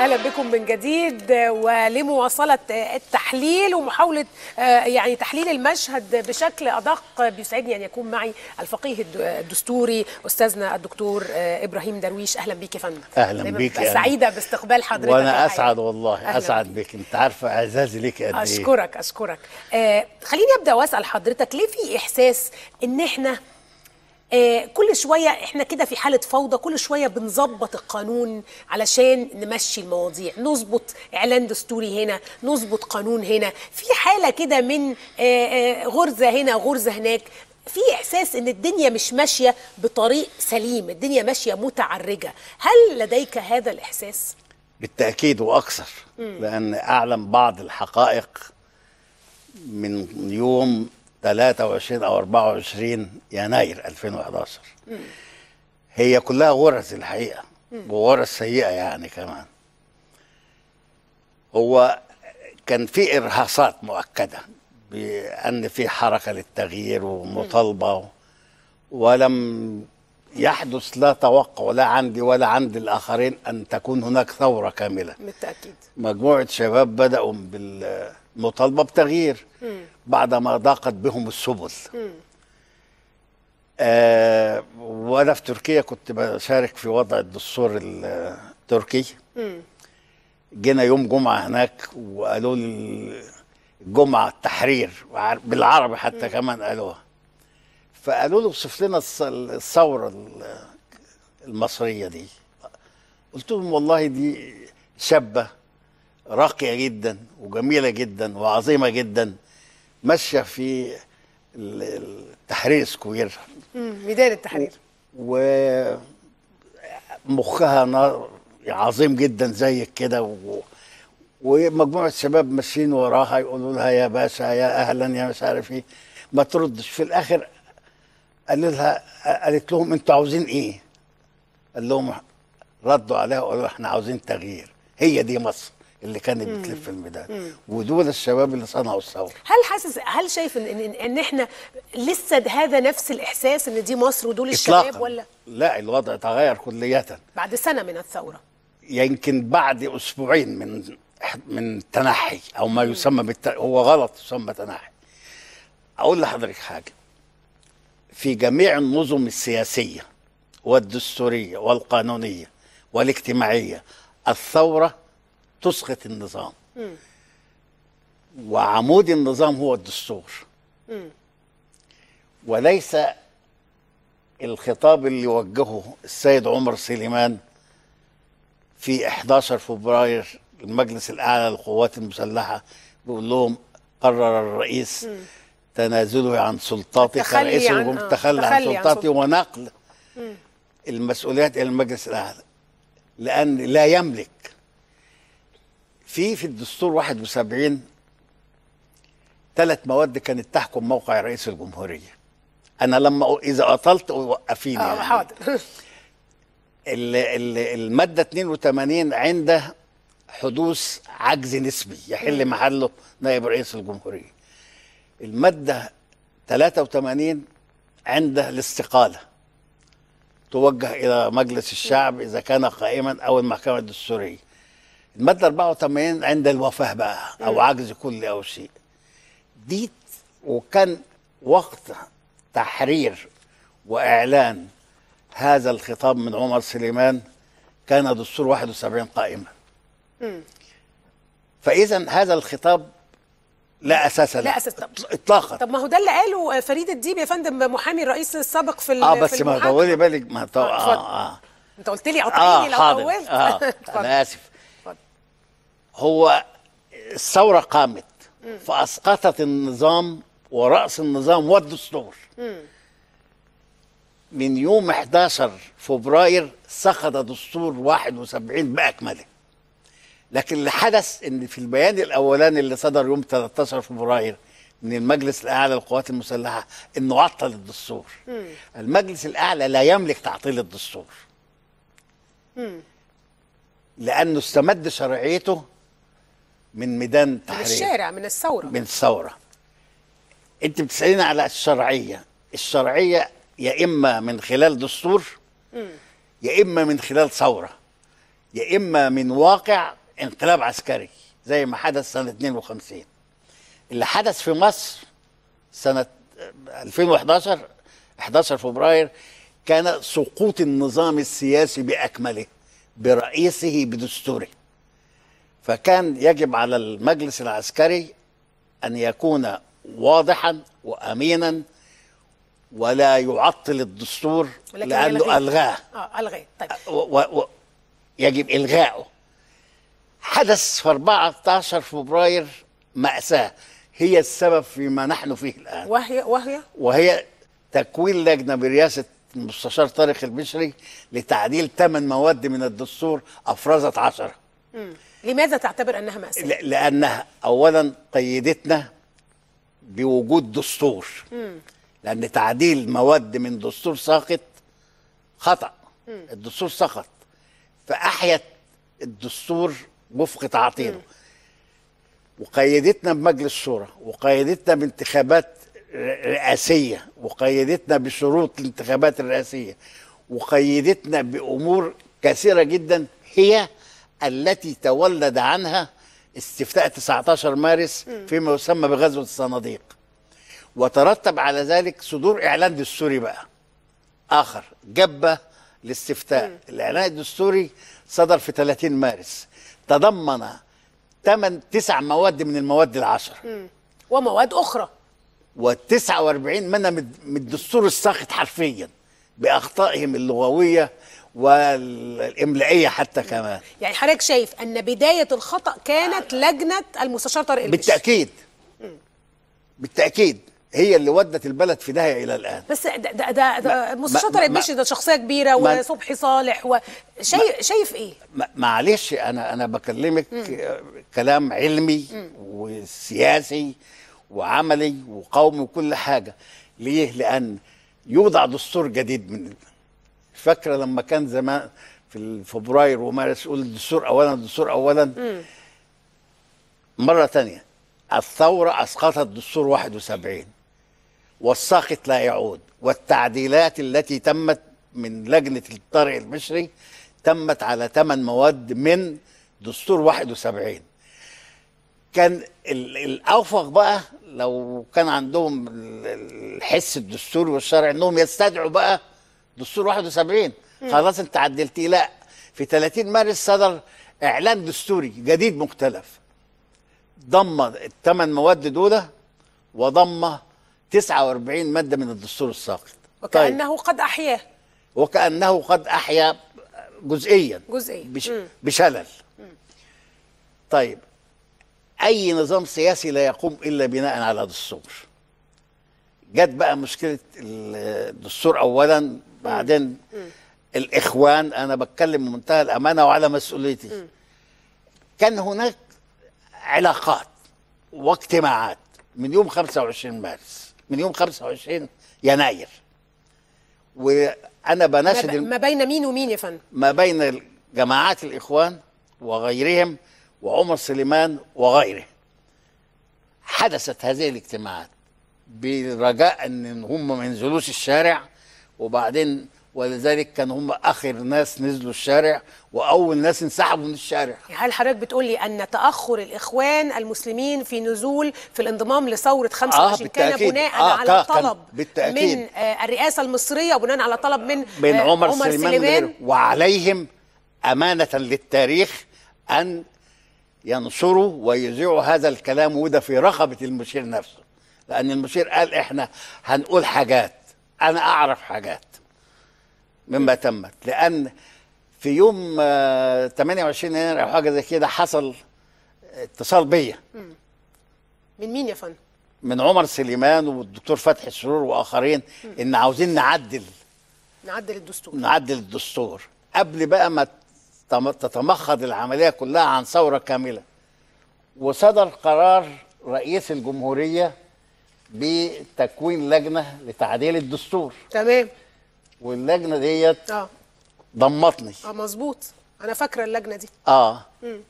اهلا بكم من جديد ولمواصله التحليل ومحاوله يعني تحليل المشهد بشكل ادق بيسعدني ان يكون معي الفقيه الدستوري استاذنا الدكتور ابراهيم درويش اهلا بيك يا فندم اهلا بيك يا سعيده باستقبال حضرتك وانا اسعد والله اسعد بيك. بيك انت عارفه اعزازي ليك قد ايه اشكرك اشكرك آه خليني ابدا واسال حضرتك ليه في احساس ان احنا آه كل شوية احنا كده في حالة فوضى كل شوية بنظبط القانون علشان نمشي المواضيع نظبط اعلان دستوري هنا نظبط قانون هنا في حالة كده من آه آه غرزة هنا غرزة هناك في احساس ان الدنيا مش ماشية بطريق سليم الدنيا ماشية متعرجة هل لديك هذا الاحساس؟ بالتأكيد وأكثر لأن أعلم بعض الحقائق من يوم 23 او 24 يناير 2011 مم. هي كلها غرز الحقيقه وغرز سيئه يعني كمان هو كان في ارهاصات مؤكده بان في حركه للتغيير ومطالبه ولم يحدث لا توقع لا عندي ولا عند الاخرين ان تكون هناك ثوره كامله بالتاكيد مجموعه شباب بداوا بالمطالبه بتغيير مم. بعدما ضاقت بهم السبل آه وانا في تركيا كنت بشارك في وضع الدستور التركي مم. جينا يوم جمعه هناك وقالوا لي الجمعه التحرير بالعربي حتى مم. كمان قالوها فقالوا له اوصف لنا الثوره المصريه دي قلت لهم والله دي شابه راقيه جدا وجميله جدا وعظيمه جدا ماشيه في التحرير سكوير ميدان التحرير ومخها عظيم جدا زيك كده و... ومجموعه شباب ماشيين وراها يقولوا لها يا باشا يا اهلا يا مش عارف ايه ما تردش في الاخر قال لها قالت لهم انتوا عاوزين ايه؟ قال لهم ردوا عليها وقالوا احنا عاوزين تغيير هي دي مصر اللي كانت بتلف الميدان ودول الشباب اللي صنعوا الثوره هل حاسس هل شايف ان ان, إن احنا لسه هذا نفس الاحساس ان دي مصر ودول الشباب ولا لا الوضع تغير كليا بعد سنه من الثوره يمكن بعد اسبوعين من من التنحي او ما يسمى بالت... هو غلط يسمى تنحي اقول لحضرتك حاجه في جميع النظم السياسيه والدستوريه والقانونيه والاجتماعيه الثوره تسقط النظام م. وعمود النظام هو الدستور م. وليس الخطاب اللي وجهه السيد عمر سليمان في 11 فبراير المجلس الاعلى للقوات المسلحه بيقول لهم قرر الرئيس م. تنازله عن سلطاتي كرئيس الجمهوريه التخلي عن سلطاتي ونقل م. المسؤوليات الى المجلس الاعلى لان لا يملك في في الدستور 71 ثلاث مواد كانت تحكم موقع رئيس الجمهوريه انا لما اذا اطلت وقفيني اه يعني حاضر الماده 82 عند حدوث عجز نسبي يحل محله نائب رئيس الجمهوريه الماده 83 عند الاستقاله توجه الى مجلس الشعب اذا كان قائما او المحكمه الدستوريه الماده 84 عند الوفاه بقى او عجز كلي او شيء دي وكان وقت تحرير واعلان هذا الخطاب من عمر سليمان كان دستور 71 قائما فاذا هذا الخطاب لا اساس له لا اساس اطلاقا طب ما هو ده اللي قاله فريد الديب يا فندم محامي الرئيس السابق في اه بس ما طولي بالك ما طو... آه, اه اه انت قلت لي قطعيني لو حاضر. طولت اه انا اسف هو الثورة قامت فأسقطت النظام ورأس النظام والدستور من يوم 11 فبراير سقط دستور 71 بأكمله لكن اللي حدث ان في البيان الاولاني اللي صدر يوم 13 فبراير من المجلس الاعلى للقوات المسلحه انه عطل الدستور المجلس الاعلى لا يملك تعطيل الدستور لانه استمد شرعيته من ميدان من التحرير الشارع من الثوره من الثوره انت بتساليني على الشرعيه الشرعيه يا اما من خلال دستور يا اما من خلال ثوره يا اما من واقع انقلاب عسكري زي ما حدث سنه 52 اللي حدث في مصر سنه 2011 11 فبراير كان سقوط النظام السياسي باكمله برئيسه بدستوره فكان يجب على المجلس العسكري ان يكون واضحا وامينا ولا يعطل الدستور ولكن لانه يلغيه. الغاه اه الغاه طيب و و و يجب الغائه حدث في 14 فبراير ماساه هي السبب فيما نحن فيه الان وهي وهي وهي تكوين لجنه برئاسه المستشار طارق البشري لتعديل ثمان مواد من الدستور افرزت عشره لماذا تعتبر انها ماساه؟ ل- لانها اولا قيدتنا بوجود دستور لان تعديل مواد من دستور ساقط خطا الدستور سقط فاحيت الدستور وفق تعطيله وقيدتنا بمجلس الشورى وقيدتنا بانتخابات ر- رئاسيه وقيدتنا بشروط الانتخابات الرئاسيه وقيدتنا بامور كثيره جدا هي التي تولد عنها استفتاء 19 مارس فيما يسمى بغزوه الصناديق وترتب على ذلك صدور اعلان دستوري بقى اخر جبه الاستفتاء الاعلان الدستوري صدر في 30 مارس تضمن ثمان تسع مواد من المواد العشر ومواد اخرى و49 منها من من الدستور الساقط حرفيا باخطائهم اللغويه والاملائيه حتى كمان يعني حضرتك شايف ان بدايه الخطا كانت لجنه المستشار طارق البشري بالتاكيد بالتاكيد هي اللي ودت البلد في داهيه الى الان بس ده ده ده, ده ما- المستشار ما- طارق ما- البشري ده شخصيه كبيره ما- وصبحي صالح وشايف شايف ايه؟ ما- معلش انا انا بكلمك كلام علمي وسياسي وعملي وقومي وكل حاجه ليه لان يوضع دستور جديد من فاكره لما كان زمان في فبراير ومارس يقول الدستور اولا الدستور اولا مره تانية الثوره اسقطت دستور 71 والساقط لا يعود والتعديلات التي تمت من لجنة الطارق البشري تمت على ثمان مواد من دستور 71 كان ال- الأوفق بقى لو كان عندهم ال- الحس الدستوري والشرعي انهم يستدعوا بقى دستور 71 خلاص انت عدلتيه لا في 30 مارس صدر اعلان دستوري جديد مختلف ضم الثمان مواد دول وضم 49 ماده من الدستور الساقط وكانه قد احياه وكانه قد احيا جزئيا جزئيا. بش مم. بشلل طيب اي نظام سياسي لا يقوم الا بناء على دستور جت بقى مشكله الدستور اولا بعدين الاخوان انا بتكلم بمنتهى الامانه وعلى مسؤوليتي كان هناك علاقات واجتماعات من يوم 25 مارس من يوم 25 يناير وانا ما, بناشد ب- الم- ما بين مين ومين يا فندم؟ ما بين جماعات الاخوان وغيرهم وعمر سليمان وغيره حدثت هذه الاجتماعات برجاء ان هم ما ينزلوش الشارع وبعدين ولذلك كانوا هم اخر ناس نزلوا الشارع واول ناس انسحبوا من الشارع هل حضرتك بتقول لي ان تاخر الاخوان المسلمين في نزول في الانضمام لثوره 25 كان بالتأكيد. بناء آه، على كان- كان طلب بالتأكيد. من آه، الرئاسه المصريه وبناء على طلب من بين آه، عمر, سليمان, وغيره. وعليهم أمانة للتاريخ أن ينشروا ويذيعوا هذا الكلام وده في رقبة المشير نفسه لأن المشير قال إحنا هنقول حاجات أنا أعرف حاجات مما تمت لأن في يوم آه، 28 يناير أو حاجة زي كده حصل اتصال بيا من مين يا فندم؟ من عمر سليمان والدكتور فتحي السرور وآخرين إن عاوزين نعدل نعدل الدستور نعدل الدستور قبل بقى ما تم- تتمخض العملية كلها عن ثورة كاملة وصدر قرار رئيس الجمهورية بتكوين لجنة لتعديل الدستور تمام واللجنة ديت اه ضمتني اه مظبوط انا فاكره اللجنه دي اه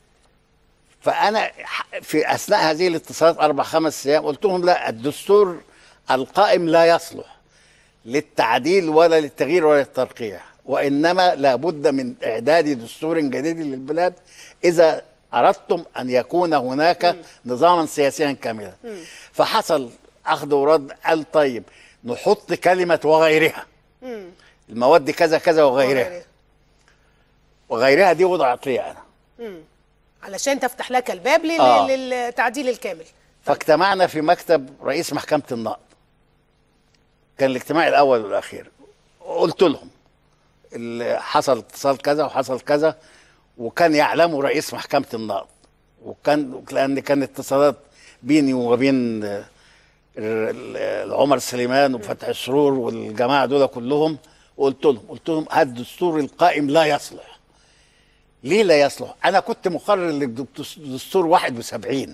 فانا ح- في اثناء هذه الاتصالات اربع خمس ايام قلت لهم لا الدستور القائم لا يصلح للتعديل ولا للتغيير ولا للترقيع وانما لابد من اعداد دستور جديد للبلاد اذا اردتم ان يكون هناك نظاما سياسيا كاملا فحصل اخذ ورد قال طيب نحط كلمه وغيرها المواد دي كذا كذا وغيرها وغيرها دي وضعت لي انا علشان تفتح لك الباب لل- آه. للتعديل الكامل فاجتمعنا في مكتب رئيس محكمة النقد كان الاجتماع الأول والأخير قلت لهم اللي حصل اتصال كذا وحصل كذا وكان يعلمه رئيس محكمة النقد وكان لأن كان اتصالات بيني وبين آه، ال- عمر سليمان وفتح السرور والجماعة دول كلهم وقلت لهم قلت لهم هذا الدستور القائم لا يصلح ليه لا يصلح؟ أنا كنت مقرر للدستور 71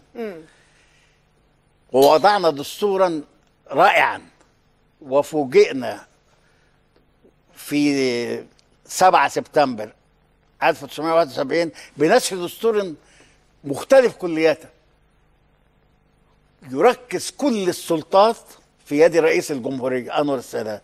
ووضعنا دستورا رائعا وفوجئنا في 7 سبتمبر 1971 بنشر دستور مختلف كلياته يركز كل السلطات في يد رئيس الجمهورية أنور السادات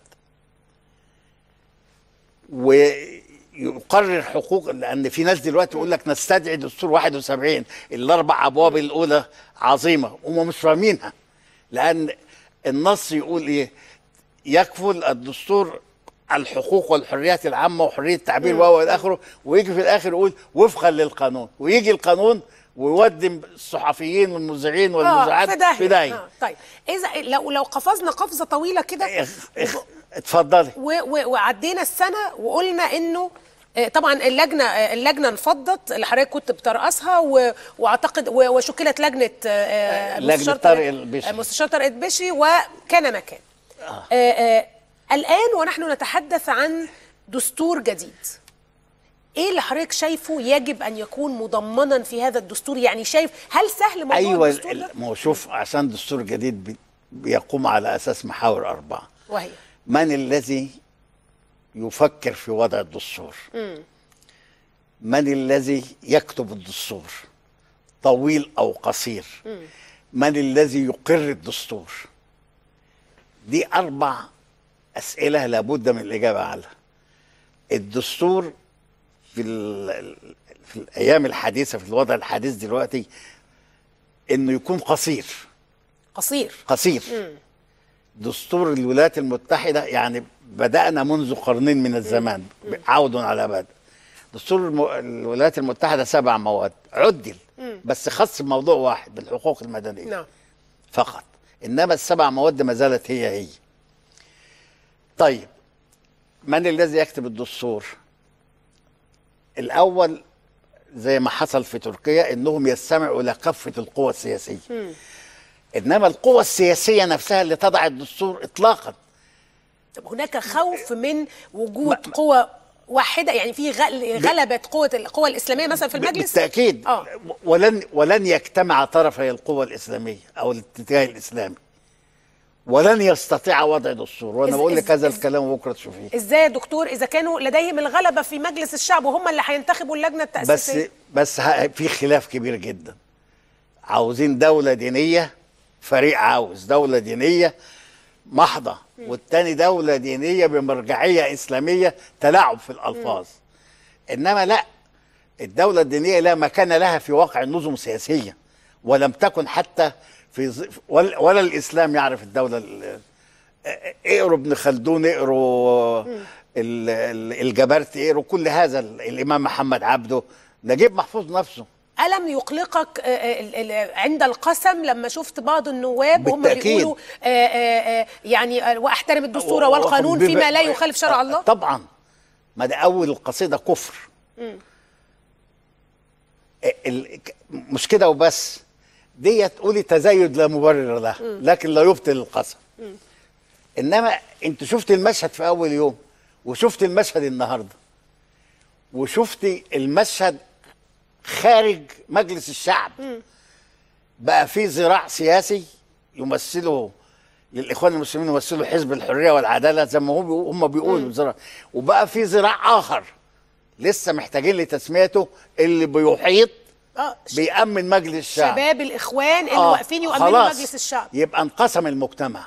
ويقرر حقوق لأن في ناس دلوقتي يقول لك نستدعي دستور 71 الأربع أبواب الأولى عظيمة هم مش فاهمينها لأن النص يقول إيه يكفل الدستور الحقوق والحريات العامة وحرية التعبير وهو إلى آخره ويجي في الآخر يقول وفقا للقانون ويجي القانون ويودي الصحفيين والمذيعين والمذيعات في داهية في داهية آه. طيب اذا لو لو قفزنا قفزه طويله كده اخ- اخ- اتفضلي و- و- وعدينا السنه وقلنا انه آه، طبعا اللجنه آه، اللجنه انفضت اللي حضرتك كنت بترأسها و- واعتقد و- وشكلت لجنه آه، آه، لجنة مستشار طارق البشري. آه، مستشار طارق البشري وكان مكان آه، آه، الان ونحن نتحدث عن دستور جديد ايه اللي حضرتك شايفه يجب ان يكون مضمنا في هذا الدستور يعني شايف هل سهل موضوع ايوه الدستور ده ال- ما هو شوف عشان دستور جديد بي- بيقوم على اساس محاور اربعه وهي من الذي يفكر في وضع الدستور من الذي يكتب الدستور طويل او قصير من الذي يقر الدستور دي اربع اسئله لابد من الاجابه عنها الدستور في ال- في الايام الحديثه في الوضع الحديث دلوقتي انه يكون قصير قصير قصير دستور الولايات المتحدة يعني بدأنا منذ قرنين من الزمان عود على بدء دستور الم- الولايات المتحدة سبع مواد عدل بس خص بموضوع واحد بالحقوق المدنية نعم فقط إنما السبع مواد ما زالت هي هي طيب من الذي يكتب الدستور الأول زي ما حصل في تركيا إنهم يستمعوا إلى كافة القوى السياسية انما القوى السياسيه نفسها اللي تضع الدستور اطلاقا طب هناك خوف من وجود قوى واحده يعني في غل- غلبه قوه القوى الاسلاميه مثلا في المجلس بالتاكيد اه ولن ولن يجتمع طرفي القوى الاسلاميه او الاتجاه الاسلامي ولن يستطيع وضع دستور وانا إز- بقول لك إز- هذا إز- الكلام بكره تشوفيه ازاي يا دكتور اذا كانوا لديهم الغلبه في مجلس الشعب وهم اللي هينتخبوا اللجنه بس التاسيسيه بس ه- في خلاف كبير جدا عاوزين دوله دينيه فريق عاوز دوله دينيه محضه والتاني دوله دينيه بمرجعيه اسلاميه تلاعب في الالفاظ انما لا الدوله الدينيه لا مكان لها في واقع النظم السياسيه ولم تكن حتى في ظ- ولا, ولا الاسلام يعرف الدوله ال- اقروا ابن خلدون اقروا ال- ال- الجبرتي اقروا كل هذا ال- الامام محمد عبده نجيب محفوظ نفسه الم يقلقك آه، آه، ال- ال- عند القسم لما شفت بعض النواب وهم بالتأكيد. بيقولوا آه، آه، آه، يعني آه، واحترم الدستور والقانون بما- فيما لا يخالف شرع الله طبعا ما ده اول القصيده كفر ال- مش كده وبس ديت قولي تزايد لا مبرر له لكن لا يبطل القسم انما انت شفت المشهد في اول يوم وشفت المشهد النهارده وشفت المشهد خارج مجلس الشعب بقى في ذراع سياسي يمثله للاخوان المسلمين يمثلوا حزب الحريه والعداله زي ما هم بيقولوا- هم بيقولوا ذراع وبقى في ذراع اخر لسه محتاجين لتسميته اللي بيحيط اه بيأمن مجلس الشعب شباب الاخوان اللي آه، واقفين يؤمنوا خلاص. مجلس الشعب يبقى انقسم المجتمع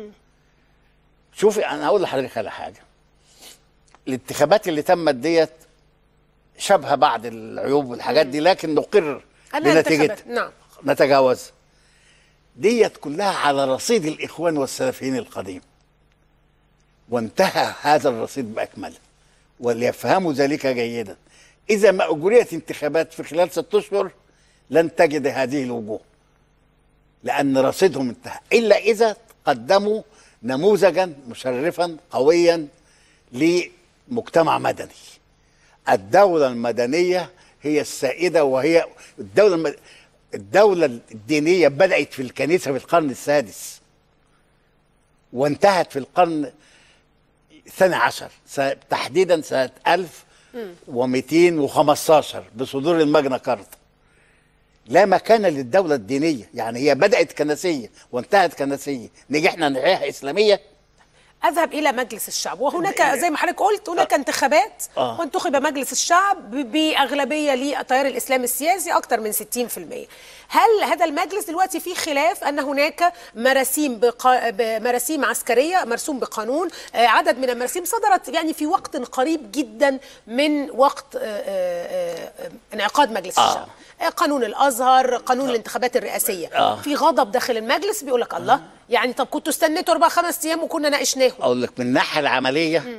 شوفي انا هقول لحضرتك على حاجه الانتخابات اللي تمت ديت شبه بعض العيوب والحاجات دي لكن نقر أنا بنتيجة انتخابات نعم نتجاوز ديت كلها على رصيد الإخوان والسلفيين القديم وانتهى هذا الرصيد بأكمله وليفهموا ذلك جيدا إذا ما أجريت انتخابات في خلال ست أشهر لن تجد هذه الوجوه لأن رصيدهم انتهى إلا إذا قدموا نموذجا مشرفا قويا لمجتمع مدني الدولة المدنية هي السائدة وهي الدولة الم... الدولة الدينية بدأت في الكنيسة في القرن السادس وانتهت في القرن الثاني عشر س- تحديدا سنة 1215 بصدور الماجنا كارتا لا مكان للدولة الدينية يعني هي بدأت كنسية وانتهت كنسية نجحنا نحيها إسلامية اذهب الى مجلس الشعب وهناك زي ما حضرتك قلت هناك انتخابات آه. وانتخب مجلس الشعب ب- باغلبيه للتيار الاسلامي السياسي اكثر من 60% هل هذا المجلس دلوقتي في خلاف ان هناك مراسيم بقا... مراسيم عسكريه مرسوم بقانون آه، عدد من المراسيم صدرت يعني في وقت قريب جدا من وقت آه، آه، آه، انعقاد مجلس آه. الشعب آه، قانون الازهر قانون الانتخابات الرئاسيه آه. في غضب داخل المجلس بيقول لك الله يعني طب كنتوا استنيتوا اربع خمس ايام وكنا ناقشناهم اقول لك من الناحيه العمليه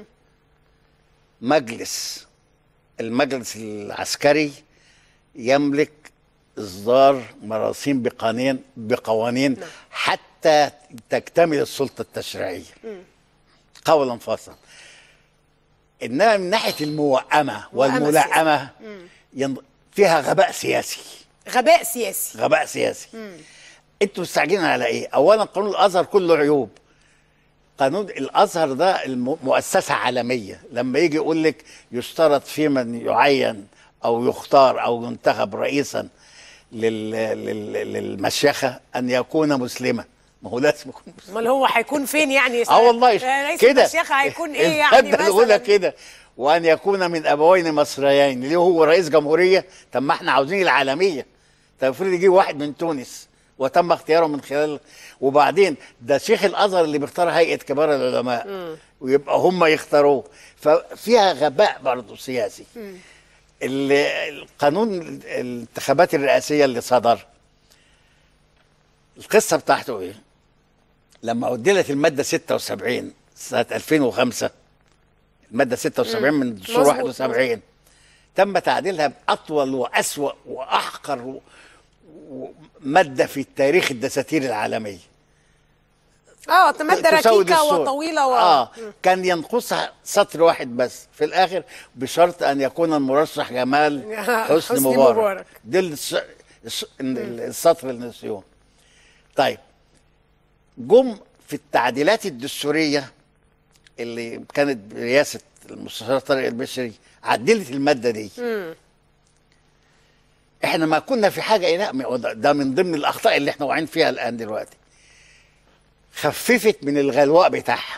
مجلس المجلس العسكري يملك اصدار مراسيم بقوانين بقوانين حتى تكتمل السلطه التشريعيه قولا فصلا انما من ناحيه الموائمه والملائمه ين- فيها غباء سياسي غباء سياسي غباء سياسي انتوا مستعجلين على ايه اولا قانون الازهر كله عيوب قانون الازهر ده الم- مؤسسه عالميه لما يجي يقول لك يشترط في من يعين او يختار او ينتخب رئيسا لل... لل... للمشيخه ان يكون مسلما ما هو لازم يكون مسلم امال هو هيكون فين يعني اه والله رئيس كده المشيخة هيكون ايه يعني المادة الاولى مثلا كده وان يكون من ابوين مصريين ليه هو رئيس جمهوريه طب ما احنا عاوزين العالميه طب افرض يجي واحد من تونس وتم اختياره من خلال وبعدين ده شيخ الازهر اللي بيختار هيئه كبار العلماء ويبقى هم يختاروه ففيها غباء برضه سياسي ال- القانون الانتخابات الرئاسيه اللي صدر القصه بتاعته ايه؟ لما عدلت الماده 76 سنه 2005 الماده 76 من الدستور مظبوط، 71 تم تعديلها باطول واسوا واحقر و- و- ماده في تاريخ الدساتير العالميه اه ماده تساوي ركيكه دستور. وطويله و... اه كان ينقصها سطر واحد بس في الاخر بشرط ان يكون المرشح جمال حسني, حسني مبارك, مبارك. ده الس- الس- السطر النسيون طيب جم في التعديلات الدستوريه اللي كانت برئاسه المستشار طارق البشري عدلت الماده دي احنا ما كنا في حاجه الى ده من ضمن الاخطاء اللي احنا واقعين فيها الان دلوقتي خففت من الغلواء بتاعها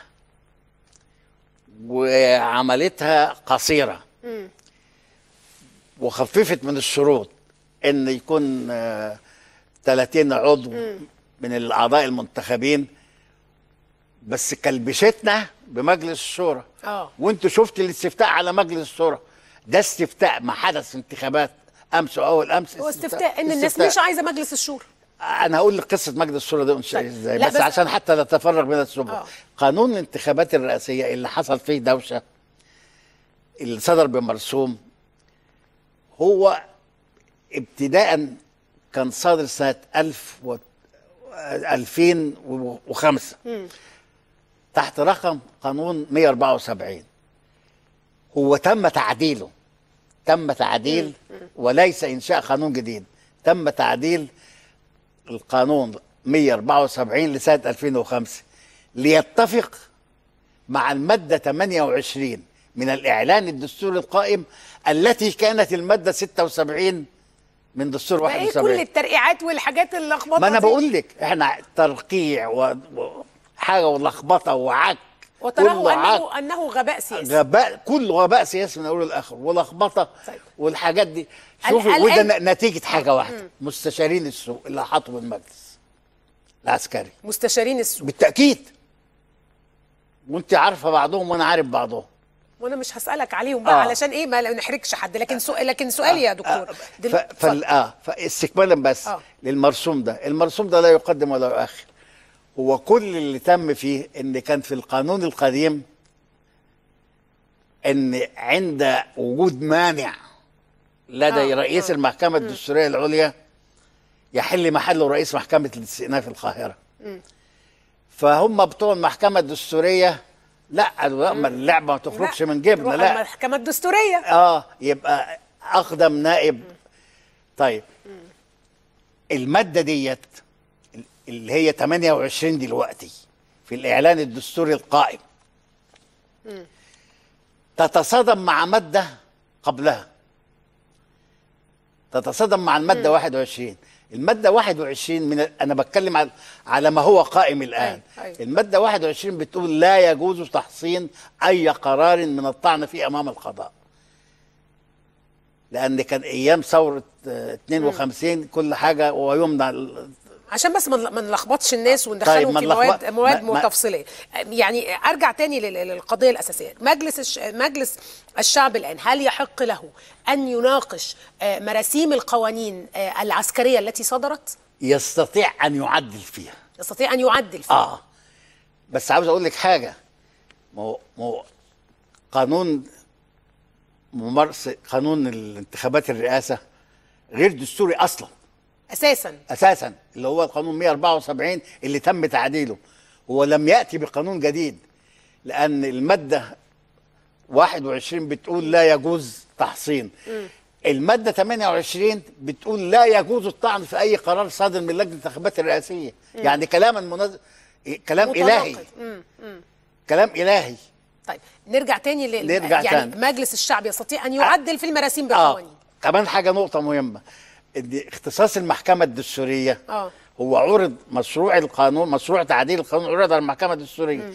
وعملتها قصيره وخففت من الشروط ان يكون آه، 30 عضو من الاعضاء المنتخبين بس كلبشتنا بمجلس الشورى اه وانتوا شفت الاستفتاء على مجلس الشورى ده استفتاء ما حدث انتخابات امس واول امس هو استفتاء ان الناس استفتاء. مش عايزه مجلس الشورى انا هقول لك قصه مجلس الشورى ده انشئ طيب. ازاي لا بس, بس- عشان حتى نتفرغ من السبل آه. قانون الانتخابات الرئاسيه اللي حصل فيه دوشه اللي صدر بمرسوم هو ابتداء كان صادر سنه 1000 و 2005 تحت رقم قانون 174 هو تم تعديله تم تعديل وليس انشاء قانون جديد تم تعديل القانون 174 لسنه 2005 ليتفق مع الماده 28 من الاعلان الدستوري القائم التي كانت الماده 76 من دستور ده ايه 71 كل الترقيعات والحاجات اللخبطه ما انا دي؟ بقول لك احنا ترقيع و- وحاجه ولخبطه وعك وتراه كله عك انه انه غباء سياسي غباء كل غباء سياسي من اول لاخر ولخبطه طيب. والحاجات دي شوفي ال- وده الآن- ن- نتيجه حاجه واحده مستشارين السوق اللي حطوا بالمجلس العسكري مستشارين السوق بالتاكيد وانت عارفه بعضهم وانا عارف بعضهم وانا مش هسالك عليهم بقى آه. علشان ايه ما نحرجش حد لكن سؤال لكن سؤالي يا دكتور دل... ف... فال... اه فاستكمالا بس آه. آه. للمرسوم ده المرسوم ده لا يقدم ولا يؤخر هو كل اللي تم فيه ان كان في القانون القديم ان عند وجود مانع لدى آه، آه. رئيس آه. آه. المحكمة الدستورية العليا يحل محله رئيس محكمة الاستئناف القاهرة فهم بتوع المحكمة الدستورية لا قالوا لا ما اللعبة ما تخرجش لا، من جبنة نروح لا المحكمه الدستوريه اه يبقى اقدم نائب طيب الماده ديت اللي هي 28 دلوقتي في الاعلان الدستوري القائم تتصادم مع ماده قبلها تتصادم مع الماده 21 الماده 21 من ال- انا بتكلم على على ما هو قائم الان أيوة، أيوة. الماده 21 بتقول لا يجوز تحصين اي قرار من الطعن فيه امام القضاء لان كان ايام ثوره آه، 52 كل حاجه ويمنع ال- عشان بس ما نل- ما نلخبطش الناس وندخلهم طيب، ما في نلخبط- مواد مواد ما- ما- متفصليه يعني ارجع تاني لل- للقضيه الاساسيه مجلس الش... مجلس الشعب الان هل يحق له ان يناقش آه، مراسيم القوانين آه، العسكريه التي صدرت يستطيع ان يعدل فيها يستطيع ان يعدل فيها اه بس عاوز اقول لك حاجه ما هو ما هو قانون ممارسه قانون الانتخابات الرئاسه غير دستوري اصلا اساسا اساسا اللي هو القانون 174 اللي تم تعديله هو لم ياتي بقانون جديد لان الماده 21 بتقول لا يجوز تحصين الماده 28 بتقول لا يجوز الطعن في اي قرار صادر من لجنه الانتخابات الرئاسيه يعني كلاما منز... كلام الهي متناقض. مم، مم. كلام الهي طيب نرجع تاني لل... نرجع يعني تاني. مجلس الشعب يستطيع ان يعدل في المراسيم اه بالقوانين كمان حاجه نقطه مهمه ان اختصاص المحكمه الدستوريه اه هو عرض مشروع القانون مشروع تعديل القانون عرض على المحكمة الدستورية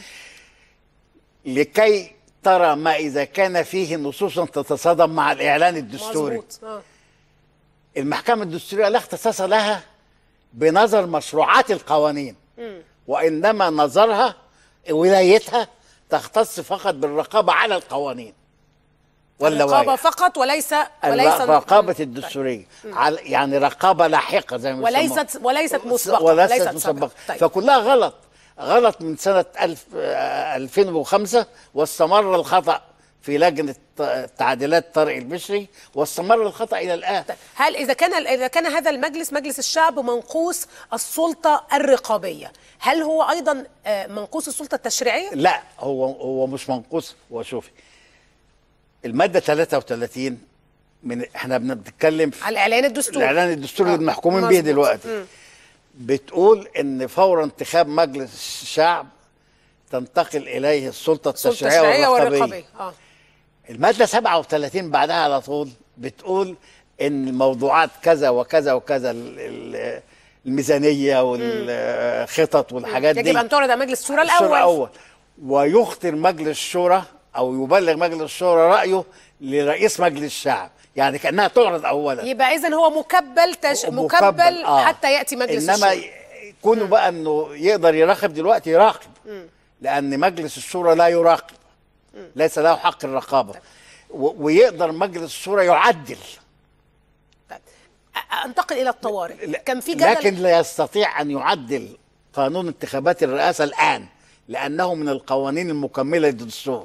لكي ترى ما إذا كان فيه نصوصا تتصادم مع الإعلان الدستوري مظبوط اه المحكمة الدستورية لا اختصاص لها بنظر مشروعات القوانين وإنما نظرها ولايتها تختص فقط بالرقابة على القوانين الرقابه واللوائح فقط وليس وليس الرقابة الدستورية على يعني رقابة لاحقة زي ما بيسموها. وليست وليست مسبقه وليست سابقة. مسبقة طيب. فكلها غلط غلط من سنة ألف آه، 2005 واستمر الخطأ في لجنة تعديلات طارق البشري واستمر الخطأ إلى الآن طيب، هل اذا كان اذا كان هذا المجلس مجلس الشعب منقوص السلطه الرقابيه هل هو ايضا آه، منقوص السلطه التشريعيه لا هو هو مش منقوص هو شوفي المادة 33 من احنا بنتكلم في على الاعلان الدستوري الإعلان الدستوري آه، اللي محكومين به مظبوط. دلوقتي مم. بتقول ان فور انتخاب مجلس الشعب تنتقل اليه السلطه السلطه التشريعيه التشريعيه والرقابيه والرقابيه اه الماده 37 بعدها على طول بتقول ان الموضوعات كذا وكذا وكذا ال- ال- الميزانيه والخطط والحاجات دي يجب ان تعرض على مجلس الشورى الشورى الاول الاول ويخطر مجلس الشورى او يبلغ مجلس الشورى رايه لرئيس مجلس الشعب يعني كانها تعرض اولا يبقى اذا هو مكبل تش... مكبل, مكبل، آه. حتى ياتي مجلس انما الشورى يكونوا بقى انه يقدر يراقب دلوقتي يراقب لان مجلس الشورى لا يراقب ليس له حق الرقابه و- ويقدر مجلس الشورى يعدل طيب. أ- انتقل الى الطوارئ لا- كان في جدل لكن لا يستطيع ان يعدل قانون انتخابات الرئاسه الان لانه من القوانين المكمله للدستور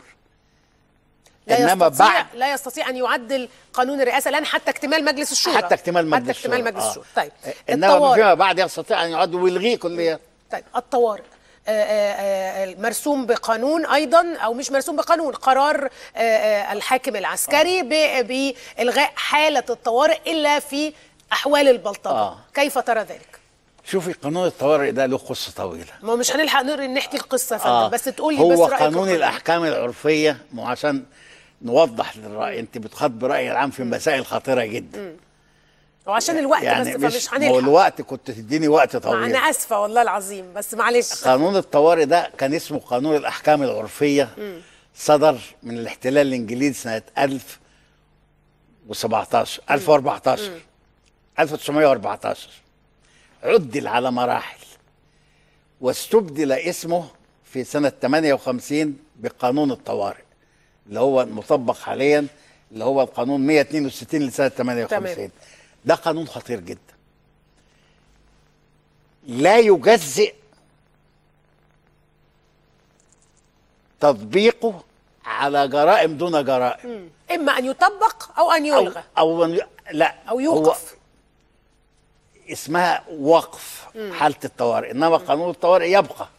لا انما يستطيع بعد لا يستطيع ان يعدل قانون الرئاسه الان حتى اكتمال مجلس الشورى حتى اكتمال مجلس حتى اكتمال الشورى. مجلس آه. الشورى طيب انما الطوارئ فيما بعد يستطيع ان يعدل ويلغيه كليا طيب الطوارئ آه، آه، آه، مرسوم بقانون ايضا او مش مرسوم بقانون قرار آه، آه، الحاكم العسكري ب- بالغاء حاله الطوارئ الا في احوال البلطجه آه. كيف ترى ذلك؟ شوفي قانون الطوارئ ده له قصه طويله ما هو مش هنلحق نقر- نحكي القصه يا فندم آه. بس تقول لي هو بس رايك قانون القانون. الاحكام العرفيه مو عشان نوضح للراي انت بتخاطب الراي العام في مسائل خطيره جدا وعشان الوقت يعني بس مش فمش ما هو هنلحق الوقت كنت تديني وقت ما طويل انا اسفه والله العظيم بس معلش قانون الطوارئ ده كان اسمه قانون الاحكام العرفيه صدر من الاحتلال الانجليزي سنه 1017 1014 1914 عدل على مراحل واستبدل اسمه في سنه 58 بقانون الطوارئ اللي هو المطبق حاليا اللي هو القانون 162 لسنه 58 تمام. ده قانون خطير جدا لا يجزئ تطبيقه على جرائم دون جرائم اما ان يطبق او ان او يلغى او من- لا او هو يوقف اسمها وقف حاله الطوارئ انما قانون الطوارئ يبقى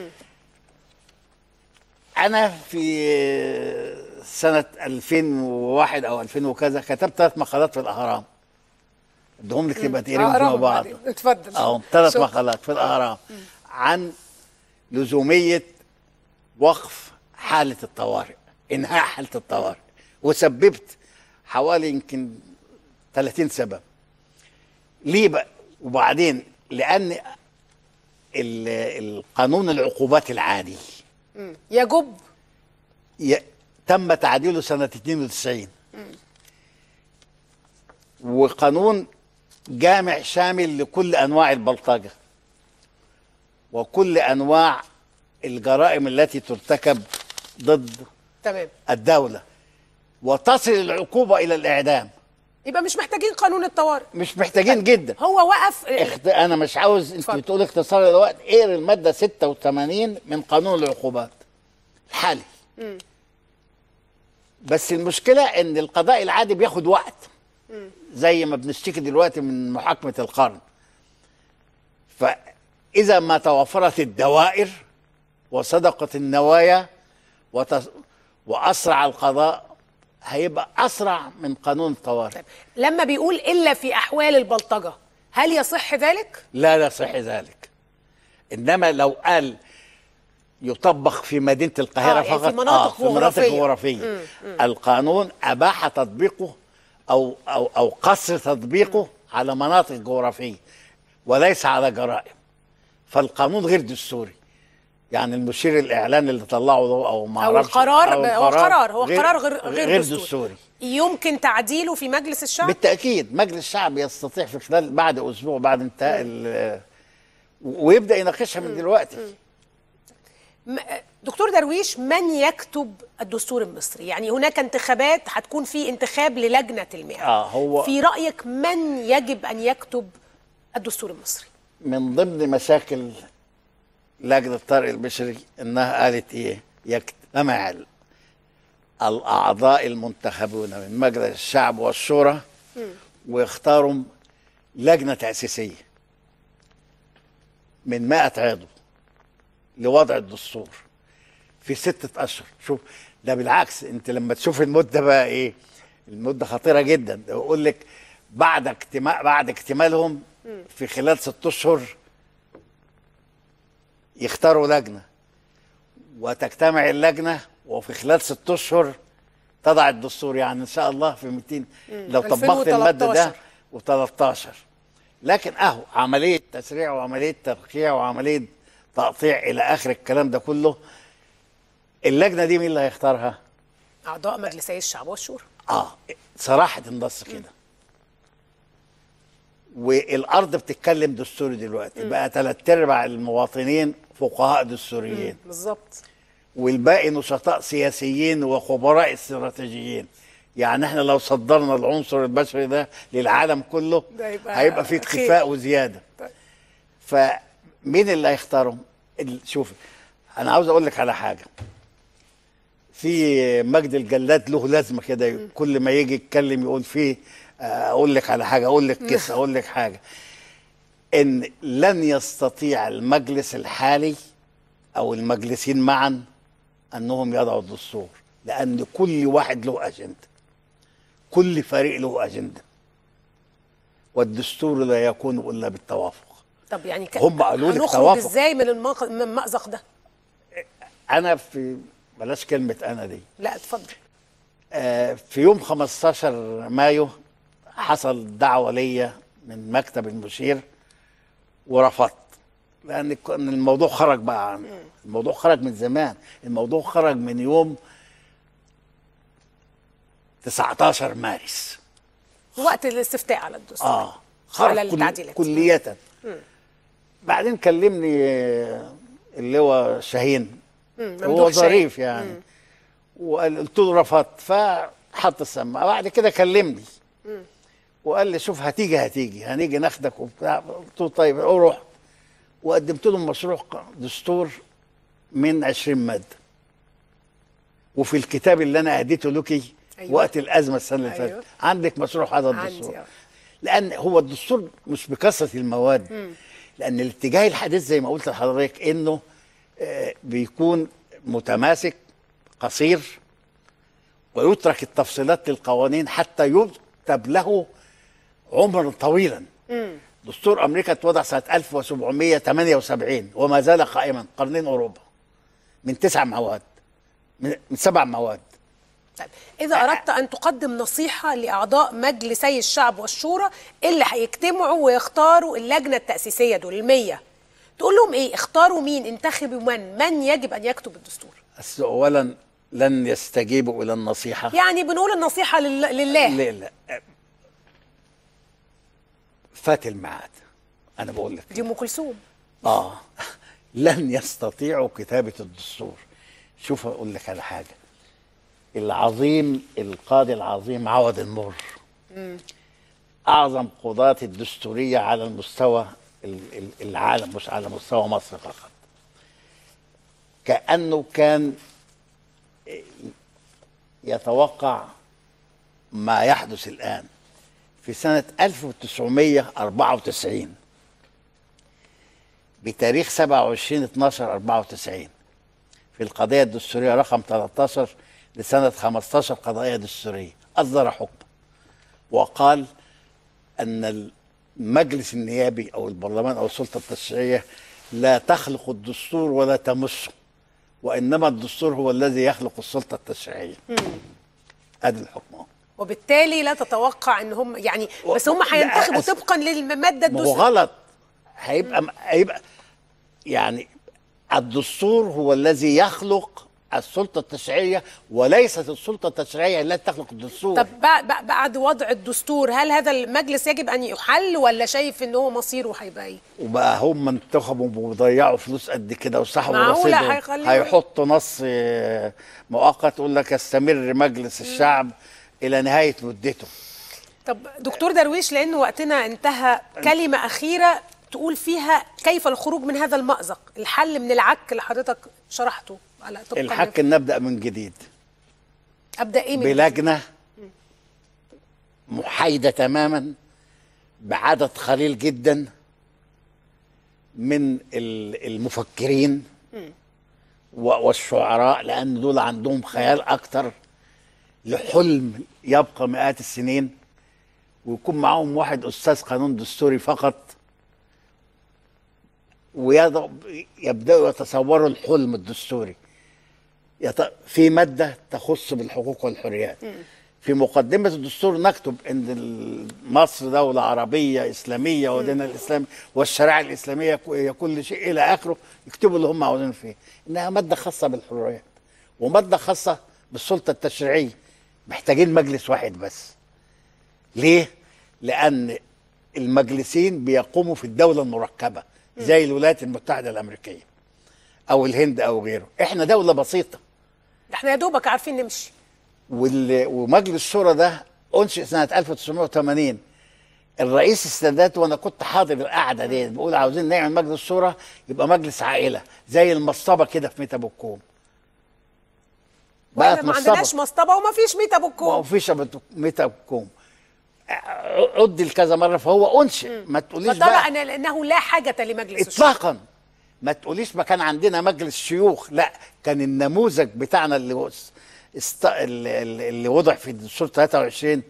انا في سنه 2001 او 2000 وكذا كتبت ثلاث مقالات في الاهرام ادهم لك تبقى تقريهم فيما أقربهم بعض بعدين. اتفضل اهو ثلاث شكراً. مقالات في الاهرام عن لزوميه وقف حاله الطوارئ انهاء حاله الطوارئ وسببت حوالي يمكن 30 سبب ليه بقى وبعدين لان ال- القانون العقوبات العادي يجب ي- تم تعديله سنة 92 وقانون جامع شامل لكل أنواع البلطجة وكل أنواع الجرائم التي ترتكب ضد تمام الدولة وتصل العقوبة إلى الإعدام يبقى مش محتاجين قانون الطوارئ مش محتاجين جدا هو وقف اخت... انا مش عاوز انت اتفضل. بتقول اختصار الوقت اقرا الماده 86 من قانون العقوبات الحالي بس المشكله ان القضاء العادي بياخد وقت زي ما بنشتكي دلوقتي من محاكمه القرن فاذا ما توفرت الدوائر وصدقت النوايا وتص... واسرع القضاء هيبقى اسرع من قانون الطوارئ طيب. لما بيقول الا في احوال البلطجه هل يصح ذلك لا لا صح ذلك انما لو قال يطبق في مدينه القاهره آه، يعني في فقط مناطق في مناطق جغرافية. جغرافيه القانون اباح تطبيقه او او او قصر تطبيقه على مناطق جغرافيه وليس على جرائم فالقانون غير دستوري يعني المشير الاعلاني اللي طلعه ده او ما او أعرفش- القرار أو هو قرار هو قرار غير غير, غير دستوري. دستوري يمكن تعديله في مجلس الشعب بالتاكيد مجلس الشعب يستطيع في خلال بعد اسبوع بعد انتهاء ال- ويبدا يناقشها من دلوقتي م- دكتور درويش من يكتب الدستور المصري يعني هناك انتخابات هتكون في انتخاب للجنه المئة آه، هو- في رايك من يجب ان يكتب الدستور المصري من ضمن مشاكل لجنة طارق البشري انها قالت ايه يجتمع ال- الاعضاء المنتخبون من مجلس الشعب والشورى ويختاروا لجنة تأسيسية من 100 عضو لوضع الدستور في ستة أشهر شوف ده بالعكس أنت لما تشوف المدة بقى إيه المدة خطيرة جدا ده يقول لك بعد اكتمال بعد اكتمالهم في خلال ست أشهر يختاروا لجنة وتجتمع اللجنة وفي خلال ست أشهر تضع الدستور يعني إن شاء الله في 200 لو طبقت المادة ده 2013. و13 لكن أهو عملية تسريع وعملية ترقيع وعملية تقطيع إلى آخر الكلام ده كله اللجنة دي مين اللي هيختارها؟ اعضاء مجلسي الشعب والشورى اه صراحة النص كده والارض بتتكلم دستوري دلوقتي بقى ثلاث ارباع المواطنين فقهاء دستوريين بالظبط والباقي نشطاء سياسيين وخبراء استراتيجيين يعني احنا لو صدرنا العنصر البشري ده للعالم كله ده يبقى هيبقى في خير. اكتفاء وزياده طيب. فمين اللي هيختارهم ال- شوف انا عاوز اقول لك على حاجه في مجد الجلاد له لازمه كده كل ما يجي يتكلم يقول فيه آه، اقول لك على حاجه اقول لك قصه اقول لك حاجه ان لن يستطيع المجلس الحالي او المجلسين معا انهم يضعوا الدستور لان كل واحد له اجنده كل فريق له اجنده والدستور لا يكون الا بالتوافق طب يعني ك... هم قالوا لك هنخرج توافق. ازاي من المق... من المأزق ده انا في بلاش كلمه انا دي لا اتفضل آه، في يوم 15 مايو حصل دعوة ليا من مكتب المشير ورفضت لأن ك- إن الموضوع خرج بقى عن الموضوع خرج من زمان الموضوع خرج من يوم 19 مارس وقت الاستفتاء على الدستور اه خرج على كل التعديلات. كلية بعدين كلمني آه، اللي هو شاهين هو ممدوح شاهين. ظريف يعني وقلت له رفضت فحط السماعه بعد كده كلمني وقال لي شوف هتيجي هتيجي هنيجي ناخدك وبتاع قلت له طيب اروح وقدمت له مشروع دستور من 20 ماده وفي الكتاب اللي انا اديته لك أيوة. أيوة. وقت الازمه السنه اللي أيوة. فاتت عندك مشروع هذا عندي، الدستور آه. لان هو الدستور مش بكثره المواد لان الاتجاه الحديث زي ما قلت لحضرتك انه آه، بيكون متماسك قصير ويترك التفصيلات للقوانين حتى يكتب له عمرا طويلا دستور امريكا اتوضع سنه 1778 وما زال قائما قرنين اوروبا من تسع مواد من من سبع مواد طيب إذا أردت أن تقدم نصيحة لأعضاء مجلسي الشعب والشورى اللي هيجتمعوا ويختاروا اللجنة التأسيسية دول المية تقول لهم إيه اختاروا مين انتخبوا من من يجب أن يكتب الدستور بس اولا لن يستجيبوا الى النصيحه يعني بنقول النصيحة لل- لله لا لا فات الميعاد انا بقول لك دي أم كلثوم اه لن يستطيعوا كتابه الدستور شوف اقول لك على حاجه العظيم القاضي العظيم عوض المر اعظم قضاة الدستوريه على المستوى ال- ال- العالم مش على مستوى مصر فقط كانه كان يتوقع ما يحدث الان في سنه 1994 بتاريخ 27 12 94 في القضية الدستورية رقم 13 لسنة 15 قضية دستورية أصدر حكم وقال أن المجلس النيابي أو البرلمان أو السلطة التشريعية لا تخلق الدستور ولا تمسه وإنما الدستور هو الذي يخلق السلطة التشريعية هذا الحكم أهو. وبالتالي لا تتوقع ان هم يعني و- بس هم لا، هينتخبوا أس- طبقا للماده ما هو الدستوريه غلط هيبقى هيبقى يعني الدستور هو الذي يخلق السلطة التشريعية وليست السلطة التشريعية التي تخلق الدستور طب بع- بع- بعد وضع الدستور هل هذا المجلس يجب ان يحل ولا شايف ان هو مصيره هيبقى ايه؟ وبقى هم انتخبوا وضيعوا فلوس قد كده وسحبوا معقولة رصيدهم هيخليهم- هيحطوا نص آه، مؤقت يقول لك يستمر مجلس الشعب إلى نهاية مدته طب دكتور درويش لان وقتنا انتهى كلمه اخيره تقول فيها كيف الخروج من هذا المأزق الحل من العك اللي حضرتك شرحته على طبقا الحق إن نبدأ من جديد ابدا ايه من بلجنة محايدة تماما بعدد قليل جدا من ال- المفكرين و- والشعراء لأن دول عندهم خيال أكتر لحلم يبقى مئات السنين ويكون معاهم واحد أستاذ قانون دستوري فقط ويبدأوا يتصوروا الحلم الدستوري يط- في مادة تخص بالحقوق والحريات في مقدمة الدستور نكتب أن ال- مصر دولة عربية إسلامية ودين الإسلام والشريعة الإسلامية ك- هي كل شيء إلى آخره يكتبوا اللي هم عاوزين فيه إنها مادة خاصة بالحريات ومادة خاصة بالسلطة التشريعية محتاجين مجلس واحد بس ليه؟ لأن المجلسين بيقوموا في الدولة المركبة زي الولايات المتحدة الأمريكية أو الهند أو غيره إحنا دولة بسيطة احنا يا دوبك عارفين نمشي وال- ومجلس الشورى ده انشئ سنه 1980 الرئيس السادات وانا كنت حاضر القعده دي بقول عاوزين نعمل مجلس شورى يبقى مجلس عائله زي المصطبه كده في ميتا بوكوم واحنا ما عندناش مصطبه وما فيش ميتا ما بوكو فيش ميتا بوكوم عد كذا مره فهو انشئ ما تقوليش فطلع بقى ان انه لا حاجه لمجلس الشورى اطلاقا ما تقوليش ما كان عندنا مجلس شيوخ لا كان النموذج بتاعنا اللي هو است... اللي, اللي وضع في الدستور 23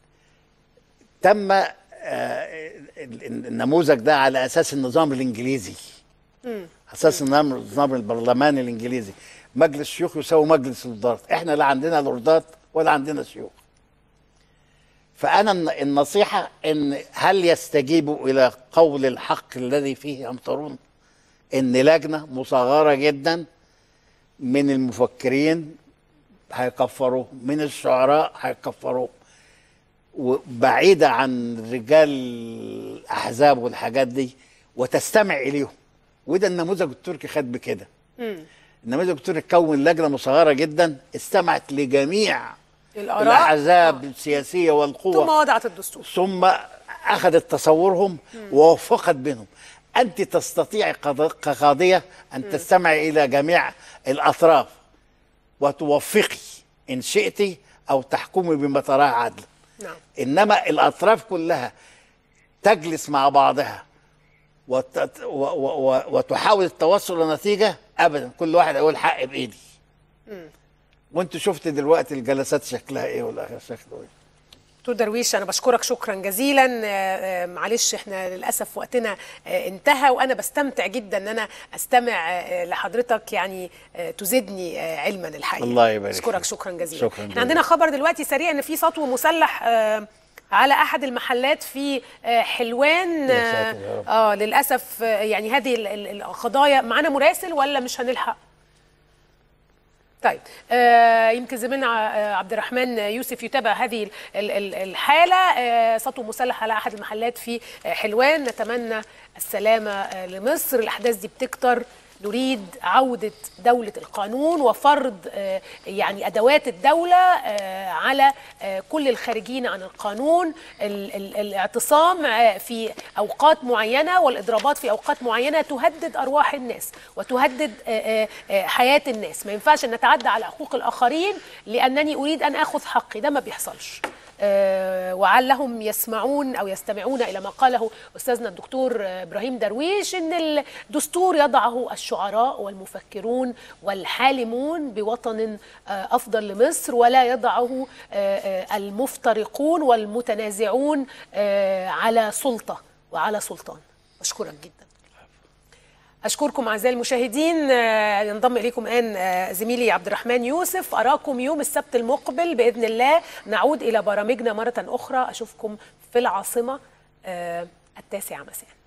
تم آه، ال- النموذج ده على اساس النظام الانجليزي اساس النظام النظام البرلماني الانجليزي مجلس الشيوخ يساوي مجلس الوزارات احنا لا عندنا لوردات ولا عندنا شيوخ فانا الن- النصيحه ان هل يستجيبوا الى قول الحق الذي فيه يمطرون ان لجنه مصغره جدا من المفكرين هيكفروه من الشعراء هيكفروه وبعيده عن رجال الاحزاب والحاجات دي وتستمع اليهم وده النموذج التركي خد بكده النماذج الدستوري تكون لجنه مصغره جدا استمعت لجميع الاراء الاحزاب السياسيه والقوى ثم وضعت الدستور ثم اخذت تصورهم ووفقت بينهم انت تستطيع قض- كقاضيه ان تستمعي الى جميع الاطراف وتوفقي ان شئت او تحكمي بما تراه عدلا نعم انما الاطراف كلها تجلس مع بعضها وت... و... و... و... وتحاول التوصل لنتيجه ابدا كل واحد يقول حق بايدي وانت شفت دلوقتي الجلسات شكلها ايه والاخر شكله ايه دكتور درويش انا بشكرك شكرا جزيلا آه، آه، معلش احنا للاسف وقتنا آه، انتهى وانا بستمتع جدا ان انا استمع آه، لحضرتك يعني آه، تزيدني آه، علما الحقيقه الله يبارك بشكرك فيك. شكرا جزيلا شكراً احنا جزيلاً. عندنا خبر دلوقتي سريع ان في سطو مسلح آه، على احد المحلات في آه، حلوان يا آه، ساتر يا رب. اه للاسف آه، يعني هذه ال- ال- القضايا معانا مراسل ولا مش هنلحق طيب آه يمكن زميلنا آه، عبد الرحمن يوسف يتابع هذه ال- ال- الحاله آه سطو مسلح على احد المحلات في آه، حلوان نتمنى السلامه آه لمصر الاحداث دي بتكتر نريد عودة دولة القانون وفرض آه، يعني أدوات الدولة آه، على آه، كل الخارجين عن القانون ال- ال- الاعتصام آه، في أوقات معينة والإضرابات في أوقات معينة تهدد أرواح الناس وتهدد آه، آه، آه، حياة الناس ما ينفعش أن نتعدى على حقوق الآخرين لأنني أريد أن أخذ حقي ده ما بيحصلش آه، وعلهم يسمعون او يستمعون الى ما قاله استاذنا الدكتور آه، ابراهيم درويش ان الدستور يضعه الشعراء والمفكرون والحالمون بوطن آه، افضل لمصر ولا يضعه آه، آه، المفترقون والمتنازعون آه، على سلطه وعلى سلطان اشكرك جدا أشكركم أعزائي المشاهدين آه، ينضم إليكم الآن آه، زميلي عبد الرحمن يوسف أراكم يوم السبت المقبل بإذن الله نعود إلى برامجنا مرة أخرى أشوفكم في العاصمة آه، التاسعة مساءً